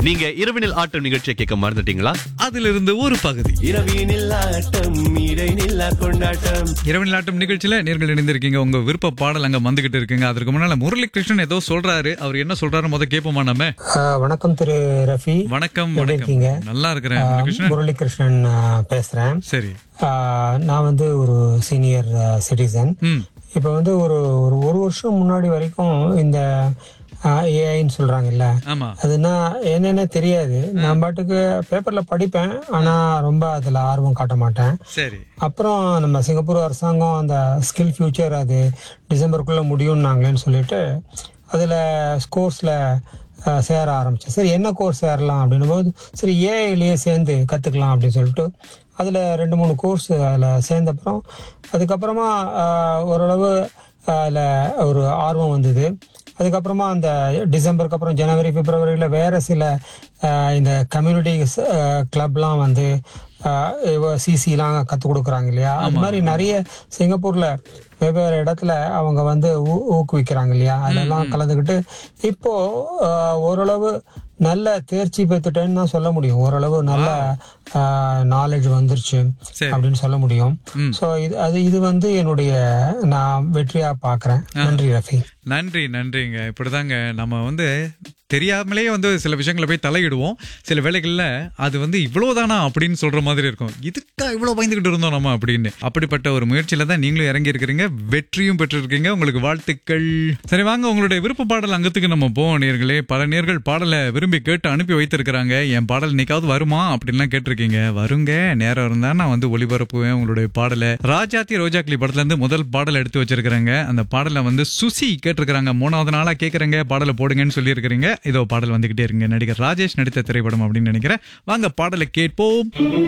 நீங்க இரவினில் ஆட்டம் நிகழ்ச்சியை கேட்க மறந்துட்டீங்களா அதிலிருந்து ஒரு பகுதி இரவினில் ஆட்டம் இடைநில்லா கொண்டாட்டம் இரவு நாட்டம் நிகழ்ச்சியில நேர்கள் இணைந்திருக்கீங்க உங்க விருப்ப பாடல் அங்க வந்துகிட்டு இருக்குங்க அதற்கு முன்னால முரளி கிருஷ்ணன் ஏதோ சொல்றாரு அவர் என்ன சொல்றாரு முத கேட்போமா நம்ம ஆ, வணக்கம் திரு ரஃபி வணக்கம் எப்படி வணக்கம் இருக்கீங்க? நல்லா இருக்கிறேன் முரளி கிருஷ்ணன் முரளிகிருஷ்ணன் ஆ, பேசுறேன் சரி ஆ, நான் வந்து ஒரு சீனியர் சிட்டிசன் ம் இப்போ வந்து ஒரு ஒரு ஒரு வருஷம் முன்னாடி வரைக்கும் இந்த ஏஐன்னு சொல்றாங்கல்ல ஆமா அதுனா என்னென்ன தெரியாது நான் பாட்டுக்கு பேப்பர்ல படிப்பேன் ஆனா ரொம்ப அதுல ஆர்வம் காட்ட மாட்டேன் சரி அப்புறம் நம்ம சிங்கப்பூர் அரசாங்கம் அந்த ஸ்கில் ஃபியூச்சர் அது டிசம்பருக்குள்ள முடியும்னாங்களேன்னு சொல்லிட்டு அதில் ஸ்கோர்ஸில் சேர ஆரம்பிச்சேன் சரி என்ன கோர்ஸ் சேரலாம் அப்படின்னும் போது சரி ஏஐலேயே சேர்ந்து கற்றுக்கலாம் அப்படின்னு சொல்லிட்டு அதில் ரெண்டு மூணு கோர்ஸ் அதில் சேர்ந்தப்புறம் அதுக்கப்புறமா ஆஹ், ஓரளவு அதில் ஒரு ஆர்வம் வந்தது அதுக்கப்புறமா அந்த டிசம்பருக்கு அப்புறம் ஜனவரி பிப்ரவரியில் வேற சில ஆஹ், இந்த கம்யூனிட்டி கிளப்லாம் வந்து சிசிலாம் கற்றுக் கொடுக்குறாங்க இல்லையா அது மாதிரி நிறைய சிங்கப்பூர்ல வெவ்வேறு இடத்துல அவங்க வந்து ஊ- ஊக்குவிக்கிறாங்க இல்லையா அதெல்லாம் கலந்துக்கிட்டு இப்போ ஆஹ், ஓரளவு நல்ல தேர்ச்சி பெற்றுட்டேன்னு தான் சொல்ல முடியும் ஓரளவு நல்ல நாலேஜ் வந்துருச்சு சரி. அப்படின்னு சொல்ல முடியும் ஸோ இது அது இது வந்து என்னுடைய நான் வெற்றியா பார்க்கறேன் நன்றி ரஃபி நன்றி நன்றிங்க இப்படிதாங்க நம்ம வந்து தெரியாமலே வந்து சில விஷயங்களை போய் தலையிடுவோம் சில வேளைகள்ல அது வந்து இவ்வளவுதானா அப்படின்னு சொல்ற மாதிரி இருக்கும் இதுக்கா இவ்வளவு பயந்துகிட்டு இருந்தோம் நம்ம அப்படின்னு அப்படிப்பட்ட ஒரு முயற்சியில தான் நீங்களும் இறங்கி இருக்கிறீங்க வெற்றியும் பெற்றிருக்கீங்க உங்களுக்கு வாழ்த்துக்கள் சரி வாங்க உங்களுடைய விருப்ப பாடல் அங்கத்துக்கு நம்ம போவோம் நேர்களே பல நேர்கள் பாடலை விரும்பி கேட்டு அனுப்பி வைத்திருக்கிறாங்க என் பாடல் இன்னைக்காவது வருமா அப்படின்லாம் கேட்டிருக்கீங்க வருங்க நேரம் இருந்தா நான் வந்து ஒளிபரப்புவேன் உங்களுடைய பாடலை ராஜாத்தி ரோஜாக்லி படத்துல இருந்து முதல் பாடல் எடுத்து வச்சிருக்கிறேங்க அந்த பாடலை வந்து சுசி கேட்டிருக்கிறாங்க மூணாவது நாளா கேக்குறேங்க பாடலை போடுங்கன்னு சொல்லியிருக்கிறீங்க இதோ பாடல் வந்துகிட்டே இருங்க நடிகர் ராஜேஷ் நடித்த திரைப்படம் அப்படின்னு நினைக்கிறேன் வாங்க பாடலை கேட்போம்